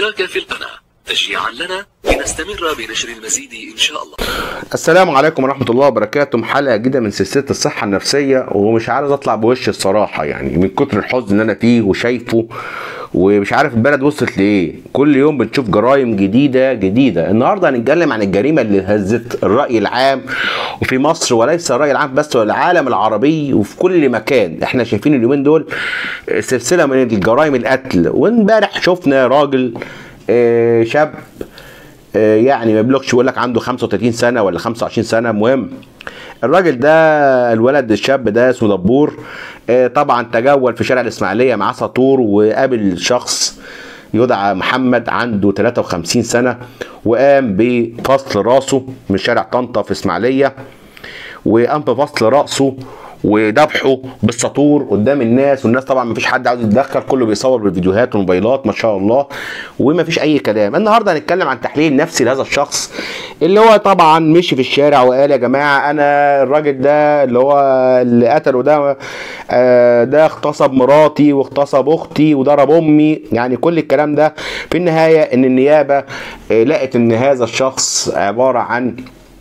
الاشتراك في القناة تشجيعا لنا لنستمر بنشر المزيد إن شاء الله السلام عليكم ورحمة الله وبركاته حلقة جديدة من سلسلة الصحة النفسية ومش عارف اطلع بوش الصراحة يعني من كتر الحزن اللي انا فيه وشايفه ومش عارف البلد وصلت لايه كل يوم بنشوف جرائم جديدة جديدة النهاردة هنتكلم عن الجريمة اللي هزت الرأي العام وفي مصر وليس الرأي العام بس والعالم العربي وفي كل مكان احنا شايفين اليومين دول سلسلة من الجرائم القتل وامبارح شفنا راجل آه، شاب آه، يعني ما يبلغش يقول لك عنده 35 سنه ولا 25 سنه المهم الراجل ده الولد الشاب ده اسمه دبور آه، طبعا تجول في شارع الاسماعيليه معاه سطور وقابل شخص يدعى محمد عنده 53 سنه وقام بفصل راسه من شارع طنطا في اسماعيليه وقام بفصل راسه وذبحه بالسطور قدام الناس والناس طبعا مفيش حد عاوز يتدخل كله بيصور بالفيديوهات والموبايلات ما شاء الله ومفيش اي كلام النهارده هنتكلم عن تحليل نفسي لهذا الشخص اللي هو طبعا مشي في الشارع وقال يا جماعه انا الراجل ده اللي هو اللي قتله ده آه، ده اغتصب مراتي واغتصب اختي وضرب امي يعني كل الكلام ده في النهايه ان النيابه آه، لقت ان هذا الشخص عباره عن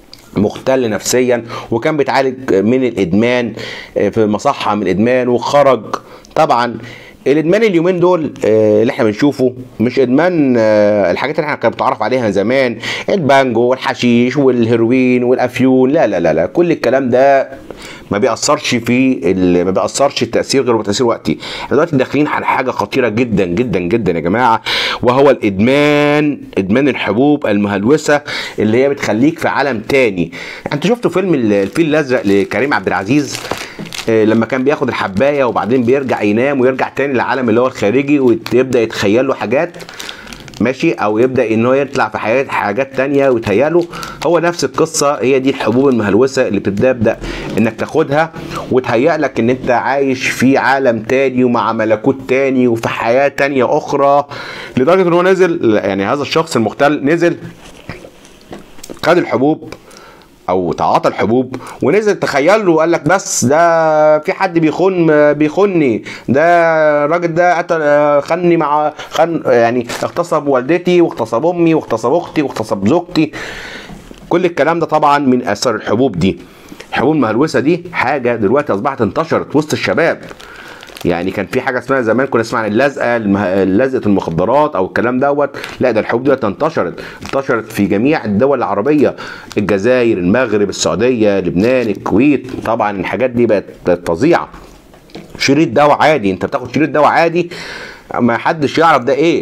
مختل نفسيا وكان بيتعالج من الادمان في مصحه من الادمان وخرج طبعا الادمان اليومين دول آه، اللي احنا بنشوفه مش ادمان آه، الحاجات اللي احنا كنا بنتعرف عليها زمان البانجو والحشيش والهيروين والافيون لا لا لا لا كل الكلام ده ما بيأثرش في ال- ما بيأثرش التأثير غير بتأثير وقتي احنا دلوقتي داخلين على حاجة خطيرة جدا جدا جدا يا جماعة وهو الإدمان إدمان الحبوب المهلوسة اللي هي بتخليك في عالم تاني انت شفتوا فيلم ال- الفيل الأزرق لكريم عبد العزيز آه، لما كان بياخد الحبايه وبعدين بيرجع ينام ويرجع تاني للعالم اللي هو الخارجي ويبدا يتخيل له حاجات ماشي او يبدا ان هو يطلع في حياه حاجات تانية ويتهيأله هو نفس القصه هي دي الحبوب المهلوسه اللي بتبدا انك تاخدها وتهيأ لك ان انت عايش في عالم تاني ومع ملكوت تاني وفي حياه تانية اخرى لدرجه ان هو نزل يعني هذا الشخص المختل نزل خد الحبوب او تعاطى الحبوب ونزل تخيل له وقال لك بس ده في حد بيخون بيخوني ده الراجل ده قتل خني مع خن يعني اغتصب والدتي واغتصب امي واغتصب اختي واغتصب زوجتي كل الكلام ده طبعا من اثار الحبوب دي الحبوب المهلوسه دي حاجه دلوقتي اصبحت انتشرت وسط الشباب يعني كان في حاجه اسمها زمان كنا نسمع عن اللزقه المه- لزقه المخدرات او الكلام دوت لا ده الحبوب ديت انتشرت انتشرت في جميع الدول العربيه الجزائر المغرب السعوديه لبنان الكويت طبعا الحاجات دي بقت فظيعه شريط دواء عادي انت بتاخد شريط دواء عادي ما حدش يعرف ده ايه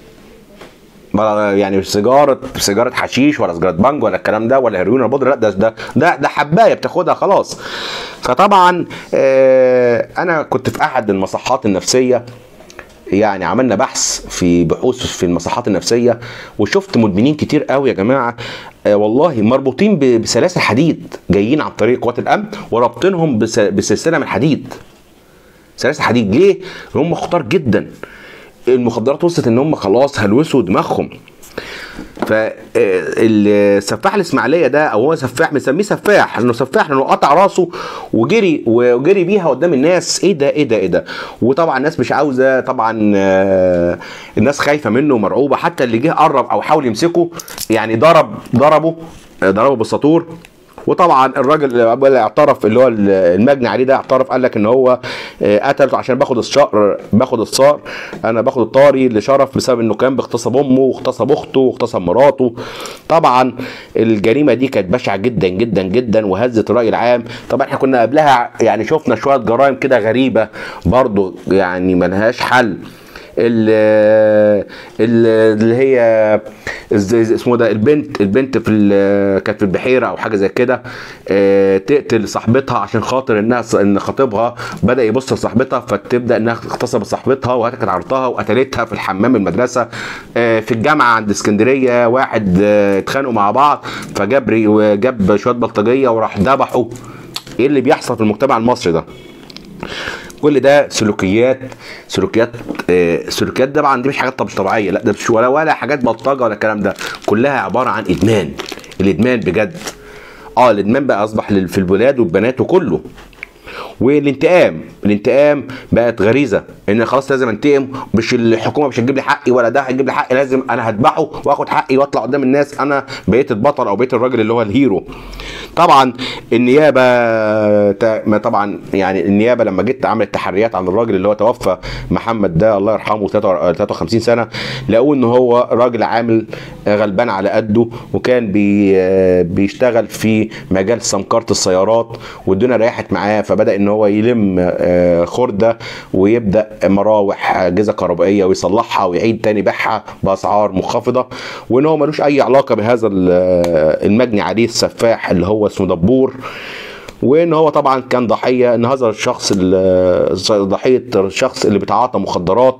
ما- يعني سيجاره سيجاره حشيش ولا سيجاره بانج ولا الكلام ده ولا هيروين ولا بودره لا ده ده ده, ده حبايه بتاخدها خلاص فطبعا آه انا كنت في احد المصحات النفسيه يعني عملنا بحث في بحوث في المصحات النفسيه وشفت مدمنين كتير قوي يا جماعه آه والله مربوطين ب- بسلاسل حديد جايين عن طريق قوات الامن ورابطينهم بس- بسلسله من حديد سلاسل حديد ليه؟ هم خطار جدا المخدرات وصلت ان هم خلاص هلوسوا دماغهم فالسفاح الاسماعيليه ده او هو سفاح بنسميه سفاح لانه سفاح لانه قطع راسه وجري وجري بيها قدام الناس ايه ده ايه ده ايه ده وطبعا الناس مش عاوزه طبعا آه، الناس خايفه منه ومرعوبه حتى اللي جه قرب او حاول يمسكه يعني ضرب ضربه آه، ضربه بالسطور وطبعا الراجل اللي اعترف اللي هو المجني عليه ده اعترف قال لك ان هو آه، قتل عشان باخد الشقر باخد الصقر انا باخد الطاري لشرف بسبب انه كان بيغتصب امه واغتصب اخته واغتصب مراته طبعا الجريمه دي كانت بشعه جدا جدا جدا وهزت الراي العام طبعا احنا كنا قبلها يعني شفنا شويه جرائم كده غريبه برضو يعني ملهاش حل ال- ال- اللي هي إز- اسمه ده البنت البنت في ال- كانت في البحيره او حاجه زي كده آه، تقتل صاحبتها عشان خاطر انها ص- ان خطيبها بدا يبص لصاحبتها فتبدا انها اغتصبت صاحبتها وهتكت عرضها وقتلتها في الحمام المدرسه آه، في الجامعه عند اسكندريه واحد آه، اتخانقوا مع بعض فجاب ري- وجاب شويه بلطجيه وراح ذبحوا ايه اللي بيحصل في المجتمع المصري ده كل ده سلوكيات سلوكيات آه، سلوكيات ده طبعا دي مش حاجات مش طبيعيه لا ده مش ولا ولا حاجات بلطجه ولا الكلام ده كلها عباره عن ادمان الادمان بجد اه الادمان بقى اصبح لل- في الولاد والبنات وكله والانتقام الانتقام بقت غريزه ان خلاص لازم انتقم مش الحكومه مش هتجيب لي حقي ولا ده هيجيب لي حقي لازم انا هذبحه واخد حقي واطلع قدام الناس انا بقيت البطل او بقيت الراجل اللي هو الهيرو طبعا النيابه تا- ما طبعا يعني النيابه لما جيت عملت تحريات عن الراجل اللي هو توفى محمد ده الله يرحمه 53 سنه لقوا ان هو راجل عامل غلبان على قده وكان بي بيشتغل في مجال سمكره السيارات والدنيا ريحت معاه فبدا ان هو يلم آه، خرده ويبدا مراوح اجهزه كهربائيه ويصلحها ويعيد تاني بيعها باسعار منخفضه وان هو ملوش اي علاقه بهذا ال- المجني عليه السفاح اللي هو اسمه دبور وان هو طبعا كان ضحيه ان هذا الشخص ال- ضحيه الشخص اللي بيتعاطى مخدرات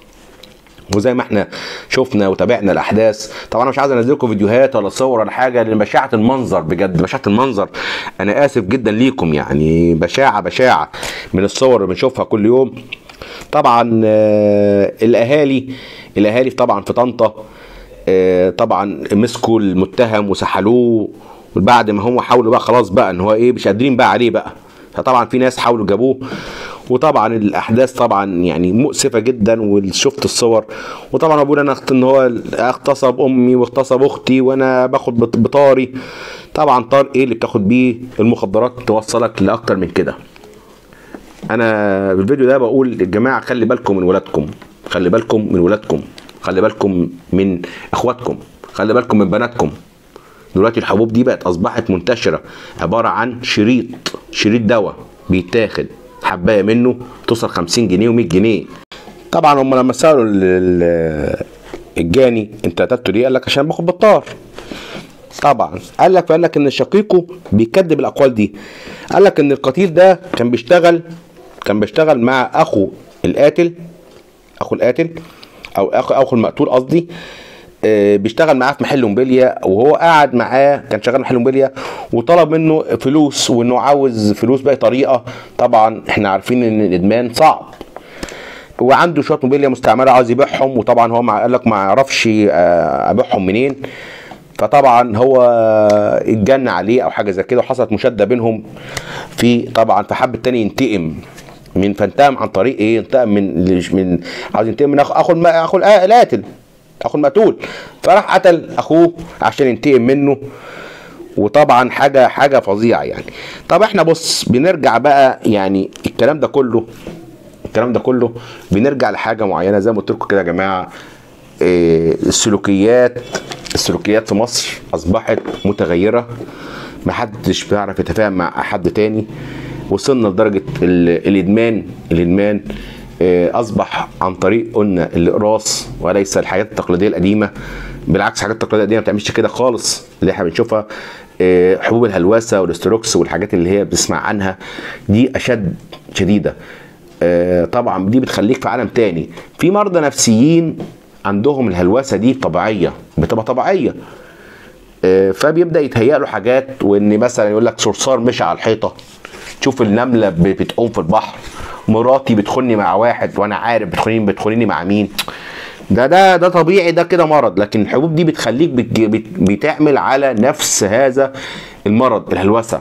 وزي ما احنا شفنا وتابعنا الاحداث طبعا انا مش عايز انزل لكم فيديوهات ولا صور ولا حاجه لان بشاعه المنظر بجد بشاعه المنظر انا اسف جدا ليكم يعني بشاعه بشاعه من الصور اللي بنشوفها كل يوم طبعا آه، الاهالي الاهالي طبعا في طنطا آه، طبعا مسكوا المتهم وسحلوه وبعد ما هم حاولوا بقى خلاص بقى ان هو ايه مش قادرين بقى عليه بقى فطبعا في ناس حاولوا جابوه وطبعا الاحداث طبعا يعني مؤسفه جدا وشفت الصور وطبعا ابونا انا اخت ان هو اغتصب امي واغتصب اختي وانا باخد بط- بطاري طبعا طار ايه اللي بتاخد بيه المخدرات توصلك لاكتر من كده انا في الفيديو ده بقول للجماعه خلي بالكم من ولادكم خلي بالكم من ولادكم خلي بالكم من اخواتكم خلي بالكم من بناتكم دلوقتي الحبوب دي بقت اصبحت منتشره عباره عن شريط شريط دواء بيتاخد حبايه منه توصل 50 جنيه و100 جنيه طبعا هم لما سالوا ال- ال- الجاني انت قتلته ليه قال لك عشان باخد بطار طبعا قال لك قال لك ان شقيقه بيكذب الاقوال دي قال لك ان القتيل ده كان بيشتغل كان بيشتغل مع اخو القاتل اخو القاتل او اخو اخو المقتول قصدي آه، بيشتغل معاه في محل موبيليا وهو قاعد معاه كان شغال محل موبيليا وطلب منه فلوس وانه عاوز فلوس باي طريقه طبعا احنا عارفين ان الادمان صعب وعنده شويه موبيليا مستعمله عاوز يبيعهم وطبعا هو مع قال لك ما يعرفش آه، ابيعهم منين فطبعا هو اتجن عليه او حاجه زي كده وحصلت مشاده بينهم في طبعا فحب التاني ينتقم من فانتقم عن طريق ايه؟ انتقم من من عاوز ينتقم من اخو اخو الم- اخو الق- القاتل اخو المقتول فراح قتل اخوه عشان ينتقم منه وطبعا حاجه حاجه فظيعه يعني طب احنا بص بنرجع بقى يعني الكلام ده كله الكلام ده كله بنرجع لحاجه معينه زي ما قلت لكم كده يا جماعه إيه، السلوكيات السلوكيات في مصر اصبحت متغيره محدش بيعرف يتفاهم مع حد تاني وصلنا لدرجه ال- الادمان الادمان إيه، اصبح عن طريق قلنا الاقراص وليس الحياه التقليديه القديمه بالعكس الحاجات التقليديه القديمه ما بتعملش كده خالص اللي احنا بنشوفها إيه، حبوب الهلوسه والاستروكس والحاجات اللي هي بنسمع عنها دي اشد شديده آه، طبعا دي بتخليك في عالم تاني في مرضى نفسيين عندهم الهلوسه دي طبيعيه بتبقى طبيعيه آه، فبيبدا يتهيأ له حاجات وان مثلا يقول لك صرصار مشى على الحيطه تشوف النمله ب- بتقوم في البحر مراتي بتخوني مع واحد وانا عارف بتخونيني بتخونيني مع مين ده ده ده طبيعي ده كده مرض لكن الحبوب دي بتخليك بتج- بت- بتعمل على نفس هذا المرض الهلوسه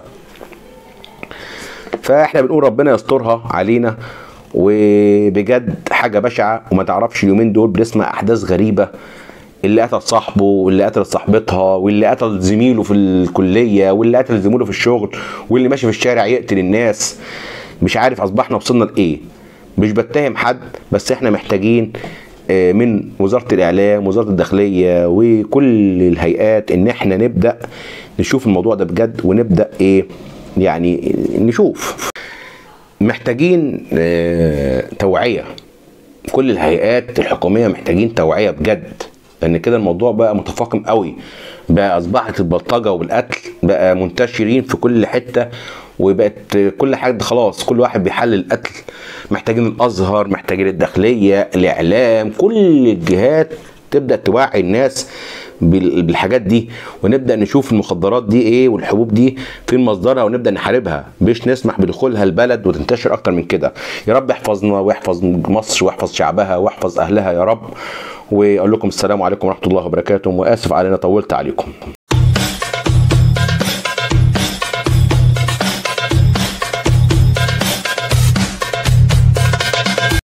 فاحنا بنقول ربنا يسترها علينا وبجد حاجه بشعه وما تعرفش اليومين دول بنسمع احداث غريبه اللي قتل صاحبه واللي قتل صاحبتها واللي قتل زميله في الكليه واللي قتل زميله في الشغل واللي ماشي في الشارع يقتل الناس مش عارف اصبحنا وصلنا لايه مش بتهم حد بس احنا محتاجين آه، من وزاره الاعلام وزاره الداخليه وكل الهيئات ان احنا نبدا نشوف الموضوع ده بجد ونبدا ايه يعني نشوف محتاجين آه، توعيه كل الهيئات الحكوميه محتاجين توعيه بجد لان كده الموضوع بقى متفاقم قوي بقى اصبحت البلطجه والقتل بقى منتشرين في كل حته وبقت كل حاجه خلاص كل واحد بيحلل القتل محتاجين الازهر محتاجين الداخليه الاعلام كل الجهات تبدا توعي الناس بال- بالحاجات دي ونبدا نشوف المخدرات دي ايه والحبوب دي فين مصدرها ونبدا نحاربها مش نسمح بدخولها البلد وتنتشر اكتر من كده يا رب يحفظنا ويحفظ مصر ويحفظ شعبها ويحفظ اهلها يا رب واقول لكم السلام عليكم ورحمه الله وبركاته واسف على ان طولت عليكم